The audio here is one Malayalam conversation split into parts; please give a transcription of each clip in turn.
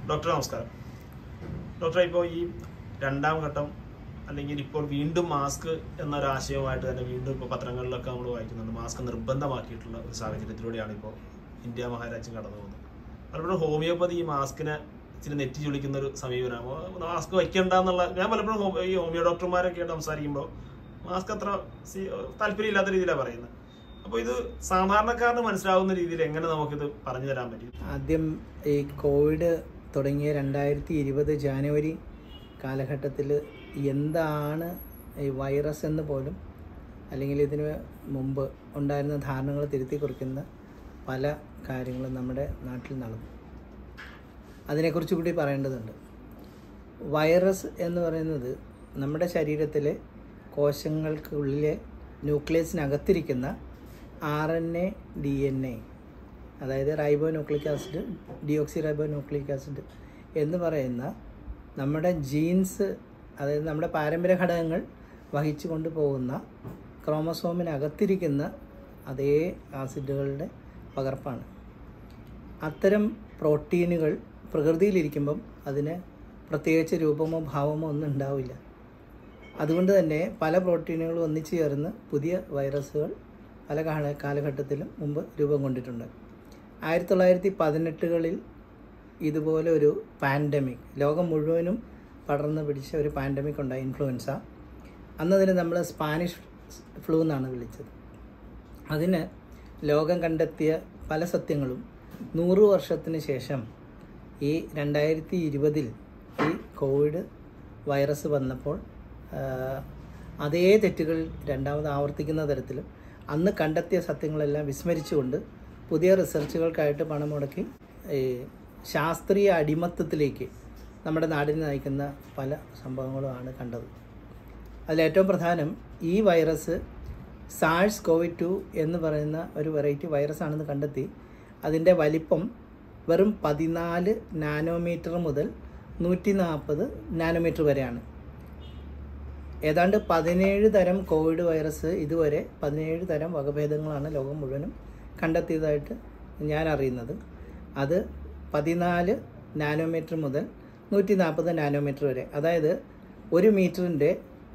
ഡോക്ടർ നമസ്കാരം ഡോക്ടർ ഇപ്പോൾ ഈ രണ്ടാം ഘട്ടം അല്ലെങ്കിൽ ഇപ്പോൾ വീണ്ടും മാസ്ക് എന്നൊരു ആശയവുമായിട്ട് തന്നെ വീണ്ടും ഇപ്പോൾ പത്രങ്ങളിലൊക്കെ നമ്മൾ വായിക്കുന്നുണ്ട് മാസ്ക് നിർബന്ധമാക്കിയിട്ടുള്ള ഒരു സാഹചര്യത്തിലൂടെയാണ് ഇപ്പോൾ ഇന്ത്യ മഹാരാജ്യം കടന്നു പോകുന്നത് പലപ്പോഴും ഹോമിയോപ്പതി ഈ മാസ്കിനെ ഇച്ചിരി നെറ്റി ചുളിക്കുന്ന ഒരു സമീപനമാണ് മാസ്ക് വയ്ക്കണ്ട എന്നുള്ള ഞാൻ പലപ്പോഴും ഹോ- ഈ ഹോമിയോ ഡോക്ടർമാരൊക്കെ ആയിട്ട് സംസാരിക്കുമ്പോൾ മാസ്ക് അത്ര സി- താല്പര്യമില്ലാത്ത രീതിയിലാണ് പറയുന്നത് അപ്പോൾ ഇത് സാധാരണക്കാരന് മനസ്സിലാവുന്ന രീതിയിൽ എങ്ങനെ നമുക്കിത് പറഞ്ഞു തരാൻ പറ്റും ആദ്യം ഈ കോവിഡ് തുടങ്ങിയ രണ്ടായിരത്തി ഇരുപത് ജാനുവരി കാലഘട്ടത്തിൽ എന്താണ് ഈ വൈറസ് എന്ന് പോലും അല്ലെങ്കിൽ ഇതിന് മുമ്പ് ഉണ്ടായിരുന്ന ധാരണകൾ തിരുത്തി കുറിക്കുന്ന പല കാര്യങ്ങളും നമ്മുടെ നാട്ടിൽ നടന്നു അതിനെക്കുറിച്ച് കൂടി പറയേണ്ടതുണ്ട് വൈറസ് എന്ന് പറയുന്നത് നമ്മുടെ ശരീരത്തിലെ കോശങ്ങൾക്കുള്ളിലെ ന്യൂക്ലിയസിനകത്തിരിക്കുന്ന R N A D N A അതായത് റൈബോ nucleic acid റൈബോ nucleic acid എന്ന് പറയുന്ന നമ്മുടെ ജീൻസ് അതായത് നമ്മുടെ പാരമ്പര്യ ഘടകങ്ങൾ വഹിച്ചു കൊണ്ടുപോകുന്ന ക്രോമസോമിനകത്തിരിക്കുന്ന അതേ ആസിഡുകളുടെ പകർപ്പാണ് അത്തരം പ്രോട്ടീനുകൾ പ്രകൃതിയിലിരിക്കുമ്പം അതിന് പ്രത്യേകിച്ച് രൂപമോ ഭാവമോ ഒന്നും ഉണ്ടാവില്ല അതുകൊണ്ട് തന്നെ പല പ്രോട്ടീനുകളും ഒന്നിച്ചു ചേർന്ന് പുതിയ വൈറസുകൾ പല കാല കാലഘട്ടത്തിലും മുമ്പ് രൂപം കൊണ്ടിട്ടുണ്ട് ആയിരത്തി തൊള്ളായിരത്തി പതിനെട്ടുകളിൽ ഇതുപോലെ ഒരു പാൻഡമിക് ലോകം മുഴുവനും പടർന്നു പിടിച്ച ഒരു പാൻഡമിക് ഉണ്ടായി ഇൻഫ്ലുവൻസ അന്നതിന് നമ്മൾ സ്പാനിഷ് ഫ്ലൂ എന്നാണ് വിളിച്ചത് അതിന് ലോകം കണ്ടെത്തിയ പല സത്യങ്ങളും നൂറ് വർഷത്തിന് ശേഷം ഈ രണ്ടായിരത്തി ഇരുപതിൽ ഈ കോവിഡ് വൈറസ് വന്നപ്പോൾ ആ, അതേ തെറ്റുകൾ രണ്ടാമത് ആവർത്തിക്കുന്ന തരത്തിൽ അന്ന് കണ്ടെത്തിയ സത്യങ്ങളെല്ലാം വിസ്മരിച്ചുകൊണ്ട് പുതിയ റിസർച്ചുകൾക്കായിട്ട് പണം മുടക്കി ഈ ശാസ്ത്രീയ അടിമത്തത്തിലേക്ക് നമ്മുടെ നാടിനെ നയിക്കുന്ന പല സംഭവങ്ങളുമാണ് കണ്ടത് അതിലേറ്റവും പ്രധാനം ഈ വൈറസ് സാഴ്സ് കോവിഡ് ടു എന്ന് പറയുന്ന ഒരു വെറൈറ്റി വൈറസ് ആണെന്ന് കണ്ടെത്തി അതിൻ്റെ വലിപ്പം വെറും പതിനാല് നാനോമീറ്റർ മുതൽ നൂറ്റി നാൽപ്പത് നാനോമീറ്റർ വരെയാണ് ഏതാണ്ട് പതിനേഴ് തരം കോവിഡ് വൈറസ് ഇതുവരെ പതിനേഴ് തരം വകഭേദങ്ങളാണ് ലോകം മുഴുവനും കണ്ടെത്തിയതായിട്ട് ഞാൻ അറിയുന്നത് അത് പതിനാല് നാനോമീറ്റർ മുതൽ നൂറ്റി നാൽപ്പത് നാനോമീറ്റർ വരെ അതായത് ഒരു മീറ്ററിൻ്റെ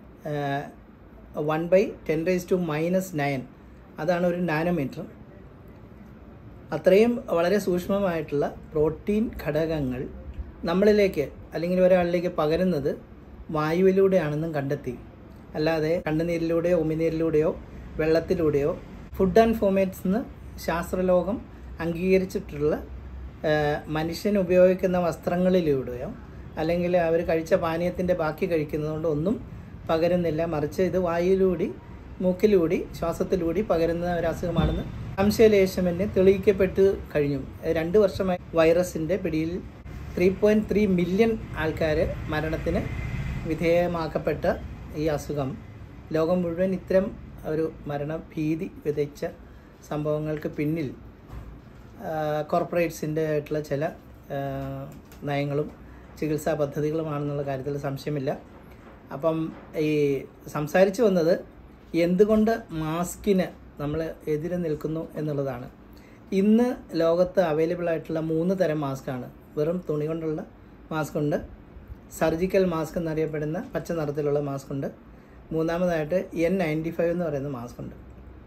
one by ten raise to minus nine അതാണ് ഒരു നാനോമീറ്റർ അത്രയും വളരെ സൂക്ഷ്മമായിട്ടുള്ള പ്രോട്ടീൻ ഘടകങ്ങൾ നമ്മളിലേക്ക് അല്ലെങ്കിൽ ഒരാളിലേക്ക് പകരുന്നത് വായുവിലൂടെയാണെന്നും കണ്ടെത്തി അല്ലാതെ കണ്ണുനീരിലൂടെയോ ഉമിനീരിലൂടെയോ വെള്ളത്തിലൂടെയോ ഫുഡ് ആൻഡ് ഫോമേറ്റ്സ് എന്ന് ശാസ്ത്രലോകം അംഗീകരിച്ചിട്ടുള്ള ആ, മനുഷ്യൻ ഉപയോഗിക്കുന്ന വസ്ത്രങ്ങളിലൂടെയോ അല്ലെങ്കിൽ അവർ കഴിച്ച പാനീയത്തിൻ്റെ ബാക്കി കഴിക്കുന്നതുകൊണ്ട് ഒന്നും പകരുന്നില്ല മറിച്ച് ഇത് വായുവിലൂടെ മൂക്കിലൂടി ശ്വാസത്തിലൂടി പകരുന്ന ഒരു അസുഖമാണെന്ന് സംശയലേശമെന്നെ തെളിയിക്കപ്പെട്ട് കഴിഞ്ഞു രണ്ട് വർഷമായി വൈറസിൻ്റെ പിടിയിൽ ത്രീ പോയിൻറ്റ് ത്രീ മില്യൺ ആൾക്കാർ മരണത്തിന് വിധേയമാക്കപ്പെട്ട ഈ അസുഖം ലോകം മുഴുവൻ ഇത്തരം ഒരു മരണഭീതി വിതച്ച സംഭവങ്ങൾക്ക് പിന്നിൽ കോർപ്പറേറ്റ്സിൻ്റെ ആയിട്ടുള്ള ചില ആ, നയങ്ങളും ചികിത്സാ പദ്ധതികളുമാണെന്നുള്ള കാര്യത്തിൽ സംശയമില്ല അപ്പം ഈ സംസാരിച്ചു വന്നത് എന്തുകൊണ്ട് മാസ്കിന് നമ്മൾ എതിരെ നിൽക്കുന്നു എന്നുള്ളതാണ് ഇന്ന് ലോകത്ത് അവൈലബിൾ ആയിട്ടുള്ള മൂന്ന് തരം മാസ്കാണ് വെറും തുണി കൊണ്ടുള്ള മാസ്ക് ഉണ്ട് സർജിക്കൽ മാസ്ക് എന്നറിയപ്പെടുന്ന പച്ച നിറത്തിലുള്ള മാസ്ക് ഉണ്ട് മൂന്നാമതായിട്ട് എൻ നയൻറ്റി ഫൈവ് എന്ന് പറയുന്ന മാസ്ക് ഉണ്ട്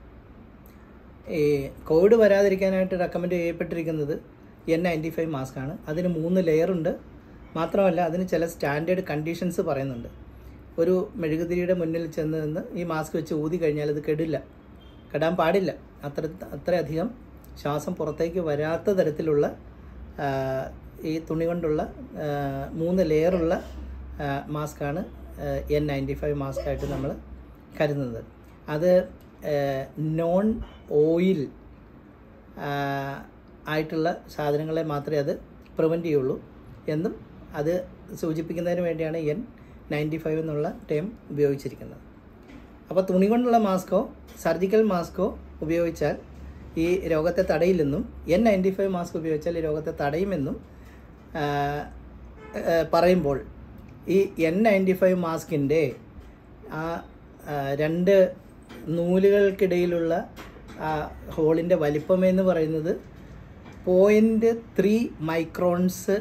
ഈ കോവിഡ് വരാതിരിക്കാനായിട്ട് റെക്കമെൻഡ് ചെയ്യപ്പെട്ടിരിക്കുന്നത് എൻ നയൻറ്റി ഫൈവ് മാസ്ക് ആണ് അതിന് മൂന്ന് ലെയർ ഉണ്ട് മാത്രമല്ല അതിന് ചില സ്റ്റാൻഡേർഡ് കണ്ടീഷൻസ് പറയുന്നുണ്ട് ഒരു മെഴുകുതിരിയുടെ മുന്നിൽ ചെന്ന് നിന്ന് ഈ മാസ്ക് വെച്ച് ഊതി കഴിഞ്ഞാൽ അത് കെടില്ല കെടാൻ പാടില്ല അത്ര അത്രയധികം ശ്വാസം പുറത്തേക്ക് വരാത്ത തരത്തിലുള്ള ആ, ഈ തുണി കൊണ്ടുള്ള ആ, മൂന്ന് ലെയറുള്ള മാസ്കാണ് എൻ നയൻറ്റി ഫൈവ് മാസ്കായിട്ട് നമ്മൾ കരുതുന്നത് അത് നോൺ ഓയിൽ ആയിട്ടുള്ള സാധനങ്ങളെ മാത്രമേ അത് പ്രിവെൻറ്റ് ചെയ്യുള്ളൂ എന്നും അത് സൂചിപ്പിക്കുന്നതിന് വേണ്ടിയാണ് എൻ നയൻറ്റി ഫൈവ് എന്നുള്ള ടേം ഉപയോഗിച്ചിരിക്കുന്നത് അപ്പോൾ തുണി കൊണ്ടുള്ള മാസ്കോ സർജിക്കൽ മാസ്കോ ഉപയോഗിച്ചാൽ ഈ രോഗത്തെ തടയില്ലെന്നും എൻ നയൻറ്റി ഫൈവ് മാസ്ക് ഉപയോഗിച്ചാൽ ഈ രോഗത്തെ തടയുമെന്നും ആ, ആ, പറയുമ്പോൾ ഈ എൻ നയൻറ്റി ഫൈവ് മാസ്കിൻ്റെ ആ ആ, രണ്ട് നൂലുകൾക്കിടയിലുള്ള ആ ഹോളിൻ്റെ വലിപ്പമെന്ന് പറയുന്നത് പോയിൻറ്റ് ത്രീ മൈക്രോൺസ്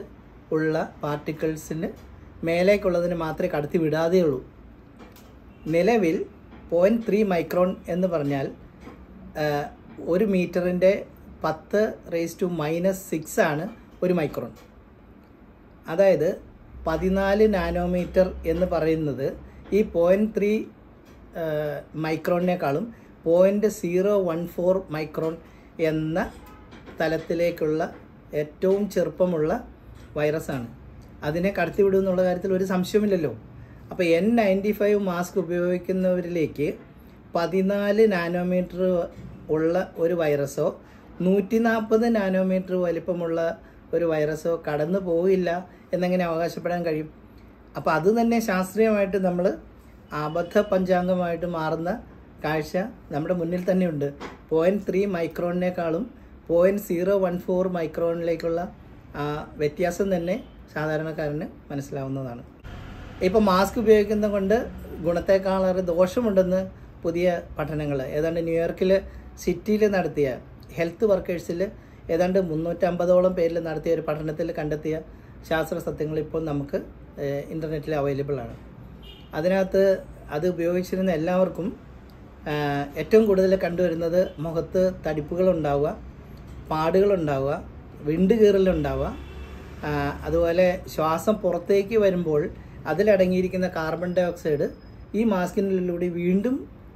ഉള്ള പാർട്ടിക്കിൾസിന് മേലേക്കുള്ളതിന് മാത്രമേ കടത്തി വിടാതെ ഉള്ളൂ നിലവിൽ പോയിൻറ്റ് ത്രീ മൈക്രോൺ എന്ന് പറഞ്ഞാൽ ആ, ഒരു മീറ്ററിൻ്റെ പത്ത് റേസ് ടു മൈനസ് സിക്സ് ആണ് ഒരു മൈക്രോൺ അതായത് പതിനാല് നാനോമീറ്റർ എന്ന് പറയുന്നത് ഈ പോയിൻറ്റ് ത്രീ മൈക്രോണിനേക്കാളും point zero one four micron എന്ന തലത്തിലേക്കുള്ള ഏറ്റവും ചെറുപ്പമുള്ള വൈറസാണ് അതിനെ കടത്തിവിടും എന്നുള്ള കാര്യത്തിൽ ഒരു സംശയമില്ലല്ലോ അപ്പോൾ എൻ നയൻറ്റി ഫൈവ് മാസ്ക് ഉപയോഗിക്കുന്നവരിലേക്ക് പതിനാല് നാനോമീറ്റർ ഉള്ള ഒരു വൈറസോ നൂറ്റി നാൽപ്പത് നാനോമീറ്റർ വലിപ്പമുള്ള ഒരു വൈറസോ കടന്നു പോവില്ല എന്നെങ്ങനെ അവകാശപ്പെടാൻ കഴിയും അപ്പോൾ അത് തന്നെ ശാസ്ത്രീയമായിട്ട് നമ്മൾ അബദ്ധ പഞ്ചാംഗമായിട്ട് മാറുന്ന കാഴ്ച നമ്മുടെ മുന്നിൽ തന്നെയുണ്ട് പോയിൻറ്റ് ത്രീ മൈക്രോണിനേക്കാളും പോയിൻറ്റ് സീറോ വൺ ഫോർ മൈക്രോണിലേക്കുള്ള ആ വ്യത്യാസം തന്നെ സാധാരണക്കാരന് മനസ്സിലാവുന്നതാണ് ഇപ്പോൾ മാസ്ക് ഉപയോഗിക്കുന്നത് കൊണ്ട് ഗുണത്തെക്കാളേറെ ദോഷമുണ്ടെന്ന് പുതിയ പഠനങ്ങൾ ഏതാണ്ട് ന്യൂയോർക്കിൽ സിറ്റിയിൽ നടത്തിയ ഹെൽത്ത് വർക്കേഴ്സിൽ ഏതാണ്ട് മുന്നൂറ്റമ്പതോളം പേരിൽ നടത്തിയ ഒരു പഠനത്തിൽ കണ്ടെത്തിയ ശാസ്ത്ര സത്യങ്ങൾ ഇപ്പോൾ നമുക്ക് ഇൻ്റർനെറ്റിൽ അവൈലബിൾ ആണ് അതിനകത്ത് അത് ഉപയോഗിച്ചിരുന്ന എല്ലാവർക്കും ആ, ഏറ്റവും കൂടുതൽ കണ്ടുവരുന്നത് മുഖത്ത് തടിപ്പുകളുണ്ടാവുക പാടുകളുണ്ടാവുക വിണ്ട് കീറലുണ്ടാവുക ആ, അതുപോലെ ശ്വാസം പുറത്തേക്ക് വരുമ്പോൾ അതിലടങ്ങിയിരിക്കുന്ന കാർബൺ ഡൈ ഓക്സൈഡ് ഈ മാസ്കിനുള്ളിലൂടെ വീണ്ടും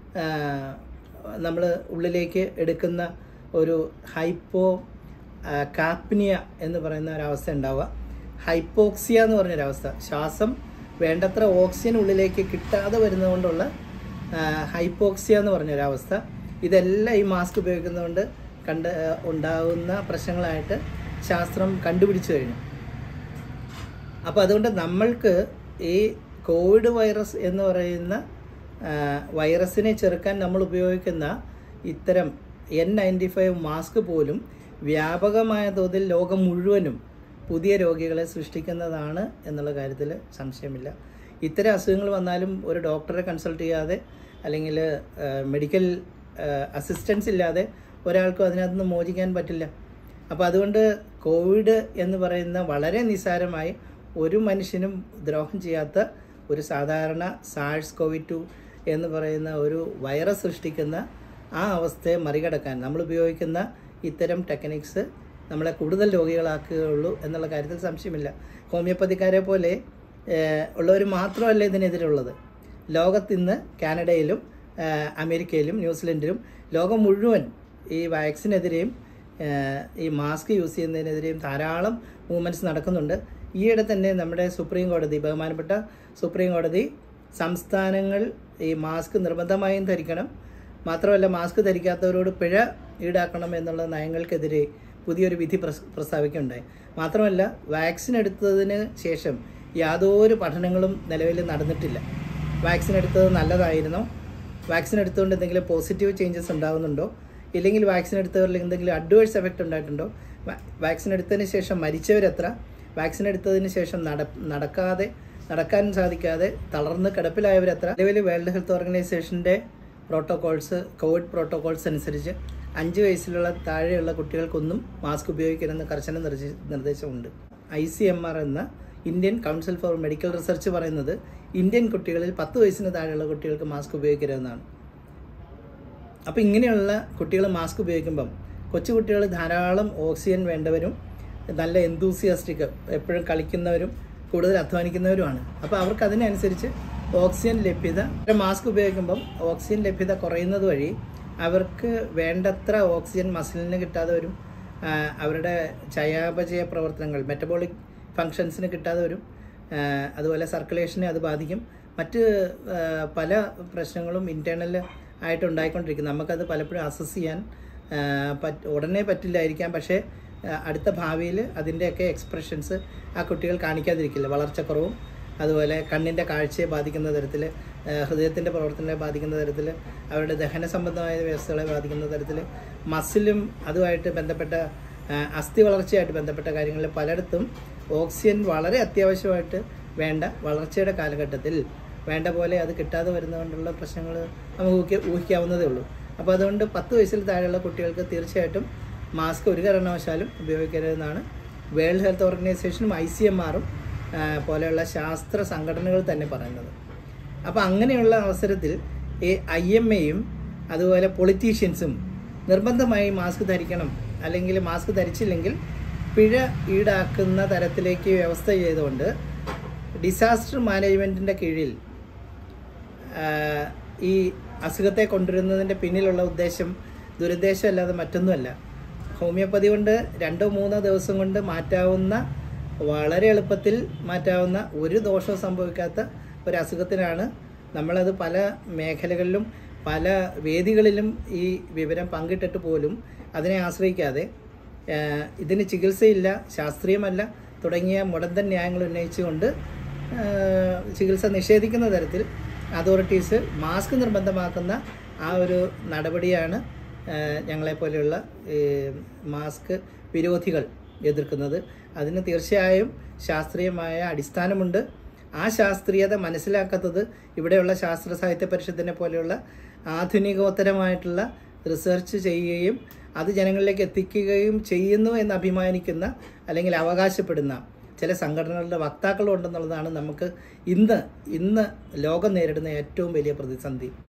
നമ്മൾ ഉള്ളിലേക്ക് എടുക്കുന്ന ഒരു ഹൈപ്പോ ആ, കാപ്നിയ എന്ന് പറയുന്ന ഒരവസ്ഥ ഉണ്ടാവുക ഹൈപ്പോക്സിയ എന്ന് പറഞ്ഞൊരവസ്ഥ ശ്വാസം വേണ്ടത്ര ഓക്സിജൻ ഉള്ളിലേക്ക് കിട്ടാതെ വരുന്നതുകൊണ്ടുള്ള ആ, ഹൈപ്പോക്സിയ എന്ന് പറഞ്ഞൊരവസ്ഥ ഇതെല്ലാം ഈ മാസ്ക് ഉപയോഗിക്കുന്നതുകൊണ്ട് കണ്ട് ആ, ഉണ്ടാകുന്ന പ്രശ്നങ്ങളായിട്ട് ശാസ്ത്രം കണ്ടുപിടിച്ചു കഴിഞ്ഞു അപ്പോൾ അതുകൊണ്ട് നമ്മൾക്ക് ഈ കോവിഡ് വൈറസ് എന്ന് പറയുന്ന ആ, വൈറസിനെ ചെറുക്കാൻ നമ്മൾ ഉപയോഗിക്കുന്ന ഇത്തരം എൻ നയൻറ്റി ഫൈവ് മാസ്ക് പോലും വ്യാപകമായ തോതിൽ ലോകം മുഴുവനും പുതിയ രോഗികളെ സൃഷ്ടിക്കുന്നതാണ് എന്നുള്ള കാര്യത്തിൽ സംശയമില്ല ഇത്തരം അസുഖങ്ങൾ വന്നാലും ഒരു ഡോക്ടറെ കൺസൾട്ട് ചെയ്യാതെ അല്ലെങ്കിൽ മെഡിക്കൽ അസിസ്റ്റൻസ് ഇല്ലാതെ ഒരാൾക്കും അതിനകത്ത് നിന്ന് മോചിക്കാൻ പറ്റില്ല അപ്പോൾ അതുകൊണ്ട് കോവിഡ് എന്ന് പറയുന്ന വളരെ നിസ്സാരമായി ഒരു മനുഷ്യനും ദ്രോഹം ചെയ്യാത്ത ഒരു സാധാരണ സാഴ്സ് കോവിഡ് ടു എന്ന് പറയുന്ന ഒരു വൈറസ് സൃഷ്ടിക്കുന്ന ആ അവസ്ഥയെ മറികടക്കാൻ നമ്മൾ ഉപയോഗിക്കുന്ന ഇത്തരം ടെക്നിക്സ് നമ്മളെ കൂടുതൽ രോഗികളാക്കുകയുള്ളൂ എന്നുള്ള കാര്യത്തിൽ സംശയമില്ല ഹോമിയോപ്പതിക്കാരെ പോലെ ഏഹ്, ഉള്ളവർ മാത്രമല്ല ഇതിനെതിരുള്ളത് ലോകത്തിന്ന് കാനഡയിലും ഏഹ്, അമേരിക്കയിലും ന്യൂസിലൻഡിലും ലോകം മുഴുവൻ ഈ വാക്സിനെതിരെയും ഏഹ്, ഈ മാസ്ക് യൂസ് ചെയ്യുന്നതിനെതിരെയും ധാരാളം മൂവ്മെൻറ്റ്സ് നടക്കുന്നുണ്ട് ഈയിടെ തന്നെ നമ്മുടെ സുപ്രീം കോടതി ബഹുമാനപ്പെട്ട സുപ്രീം കോടതി സംസ്ഥാനങ്ങൾ ഈ മാസ്ക് നിർബന്ധമായും ധരിക്കണം മാത്രമല്ല മാസ്ക് ധരിക്കാത്തവരോട് പിഴ ഈടാക്കണം എന്നുള്ള നയങ്ങൾക്കെതിരെ പുതിയൊരു വിധി പ്രസ് പ്രസ്താവിക്കുകയുണ്ടായി മാത്രമല്ല വാക്സിൻ എടുത്തതിന് ശേഷം യാതൊരു പഠനങ്ങളും നിലവിൽ നടന്നിട്ടില്ല വാക്സിൻ എടുത്തത് നല്ലതായിരുന്നോ വാക്സിൻ എടുത്തുകൊണ്ട് എന്തെങ്കിലും പോസിറ്റീവ് ചേഞ്ചസ് ഉണ്ടാകുന്നുണ്ടോ ഇല്ലെങ്കിൽ വാക്സിൻ എടുത്തവരിൽ എന്തെങ്കിലും അഡ്വേഴ്സ് എഫക്റ്റ് ഉണ്ടായിട്ടുണ്ടോ വാ- വാക്സിൻ എടുത്തതിന് ശേഷം മരിച്ചവരെത്ര വാക്സിൻ എടുത്തതിന് ശേഷം നട നടക്കാതെ നടക്കാൻ സാധിക്കാതെ തളർന്ന് കിടപ്പിലായവരെത്ര നിലവിൽ വേൾഡ് ഹെൽത്ത് ഓർഗനൈസേഷൻ്റെ പ്രോട്ടോകോൾസ് കോവിഡ് പ്രോട്ടോകോൾസ് അനുസരിച്ച് അഞ്ച് വയസ്സിലുള്ള താഴെയുള്ള കുട്ടികൾക്കൊന്നും മാസ്ക് ഉപയോഗിക്കണമെന്ന് കർശന നിർദ്ദേശ- നിർദ്ദേശമുണ്ട് ഐ സി എം ആർ എന്ന Indian council for medical research പറയുന്നത് ഇന്ത്യൻ കുട്ടികളിൽ പത്ത് വയസ്സിന് താഴെയുള്ള കുട്ടികൾക്ക് മാസ്ക് ഉപയോഗിക്കരുതെന്നാണ് അപ്പോൾ ഇങ്ങനെയുള്ള കുട്ടികൾ മാസ്ക് ഉപയോഗിക്കുമ്പം കൊച്ചു കുട്ടികൾ ധാരാളം ഓക്സിജൻ വേണ്ടവരും നല്ല എന്തൂസിയാസ്റ്റിക് എപ്പോഴും കളിക്കുന്നവരും കൂടുതൽ അധ്വാനിക്കുന്നവരുമാണ് അപ്പോൾ അവർക്ക് അതിനനുസരിച്ച് ഓക്സിജൻ ലഭ്യത മാസ്ക് ഉപയോഗിക്കുമ്പം ഓക്സിജൻ ലഭ്യത കുറയുന്നത് വഴി അവർക്ക് വേണ്ടത്ര ഓക്സിജൻ മസിലിന് കിട്ടാതെ വരും ആ, അവരുടെ ചയാപചയ പ്രവർത്തനങ്ങൾ മെറ്റബോളിക് ഫങ്ഷൻസിന് കിട്ടാതെ വരും ആ, അതുപോലെ സർക്കുലേഷനെ അത് ബാധിക്കും മറ്റ് ആ, പല പ്രശ്നങ്ങളും ഇൻറ്റേർണൽ ആയിട്ട് ഉണ്ടായിക്കൊണ്ടിരിക്കും നമുക്കത് പലപ്പോഴും അസസ് ചെയ്യാൻ ആ, പറ്റ് ഉടനെ പറ്റില്ലായിരിക്കാം പക്ഷേ ആ, അടുത്ത ഭാവിയിൽ അതിൻ്റെയൊക്കെ എക്സ്പ്രഷൻസ് ആ കുട്ടികൾ കാണിക്കാതിരിക്കില്ല വളർച്ചക്കുറവും അതുപോലെ കണ്ണിൻ്റെ കാഴ്ചയെ ബാധിക്കുന്ന തരത്തിൽ ഹൃദയത്തിൻ്റെ പ്രവർത്തനത്തെ ബാധിക്കുന്ന തരത്തിൽ അവരുടെ ദഹന സംബന്ധമായ വ്യവസ്ഥകളെ ബാധിക്കുന്ന തരത്തിൽ മസിലും അതുമായിട്ട് ബന്ധപ്പെട്ട ആ, അസ്ഥി വളർച്ചയായിട്ട് ബന്ധപ്പെട്ട കാര്യങ്ങളിൽ പലയിടത്തും ഓക്സിജൻ വളരെ അത്യാവശ്യമായിട്ട് വേണ്ട വളർച്ചയുടെ കാലഘട്ടത്തിൽ വേണ്ട പോലെ അത് കിട്ടാതെ വരുന്നതുകൊണ്ടുള്ള പ്രശ്നങ്ങൾ നമുക്ക് ഊഹിക്ക ഊഹിക്കാവുന്നതേ ഉള്ളൂ അപ്പോൾ അതുകൊണ്ട് പത്ത് വയസ്സിൽ താഴെയുള്ള കുട്ടികൾക്ക് തീർച്ചയായിട്ടും മാസ്ക് ഒരു കാരണവശാലും ഉപയോഗിക്കരുതെന്നാണ് വേൾഡ് ഹെൽത്ത് ഓർഗനൈസേഷനും ഐ സി എം ആറും പോലെയുള്ള ശാസ്ത്ര സംഘടനകൾ തന്നെ പറയുന്നത് അപ്പോൾ അങ്ങനെയുള്ള അവസരത്തിൽ ഈ ഐ എം എയും അതുപോലെ പൊളിറ്റീഷ്യൻസും നിർബന്ധമായി മാസ്ക് ധരിക്കണം അല്ലെങ്കിൽ മാസ്ക് ധരിച്ചില്ലെങ്കിൽ പിഴ ഈടാക്കുന്ന തരത്തിലേക്ക് വ്യവസ്ഥ ചെയ്തുകൊണ്ട് ഡിസാസ്റ്റർ മാനേജ്മെൻറ്റിൻ്റെ കീഴിൽ ആഹ് ഈ അസുഖത്തെ കൊണ്ടുവരുന്നതിൻ്റെ പിന്നിലുള്ള ഉദ്ദേശം ദുരുദ്ദേശം അല്ലാതെ മറ്റൊന്നുമല്ല ഹോമിയോപ്പതി കൊണ്ട് രണ്ടോ മൂന്നോ ദിവസം കൊണ്ട് മാറ്റാവുന്ന വളരെ എളുപ്പത്തിൽ മാറ്റാവുന്ന ഒരു ദോഷവും സംഭവിക്കാത്ത ഒരു അസുഖത്തിനാണ് നമ്മളത് പല മേഖലകളിലും പല വേദികളിലും ഈ വിവരം പങ്കിട്ടിട്ട് പോലും അതിനെ ആശ്രയിക്കാതെ ആഹ് ഇതിന് ചികിത്സയില്ല ശാസ്ത്രീയമല്ല തുടങ്ങിയ മുടന്തൻ ന്യായങ്ങൾ ഉന്നയിച്ചുകൊണ്ട് ആഹ് ചികിത്സ നിഷേധിക്കുന്ന തരത്തിൽ അതോറിറ്റീസ് മാസ്ക് നിർബന്ധമാക്കുന്ന ആ ഒരു നടപടിയാണ് ആഹ് ഞങ്ങളെപ്പോലെയുള്ള ഈ മാസ്ക് വിരോധികൾ എതിർക്കുന്നത് അതിന് തീർച്ചയായും ശാസ്ത്രീയമായ അടിസ്ഥാനമുണ്ട് ആ ശാസ്ത്രീയത മനസ്സിലാക്കാത്തത് ഇവിടെയുള്ള ശാസ്ത്ര സാഹിത്യ പരിഷത്തിനെ പോലെയുള്ള ആധുനികോത്തരമായിട്ടുള്ള റിസർച്ച് ചെയ്യുകയും അത് ജനങ്ങളിലേക്ക് എത്തിക്കുകയും ചെയ്യുന്നു എന്ന് അഭിമാനിക്കുന്ന അല്ലെങ്കിൽ അവകാശപ്പെടുന്ന ചില സംഘടനകളുടെ വക്താക്കളും ഉണ്ടെന്നുള്ളതാണ് നമുക്ക് ഇന്ന് ഇന്ന് ലോകം നേരിടുന്ന ഏറ്റവും വലിയ പ്രതിസന്ധി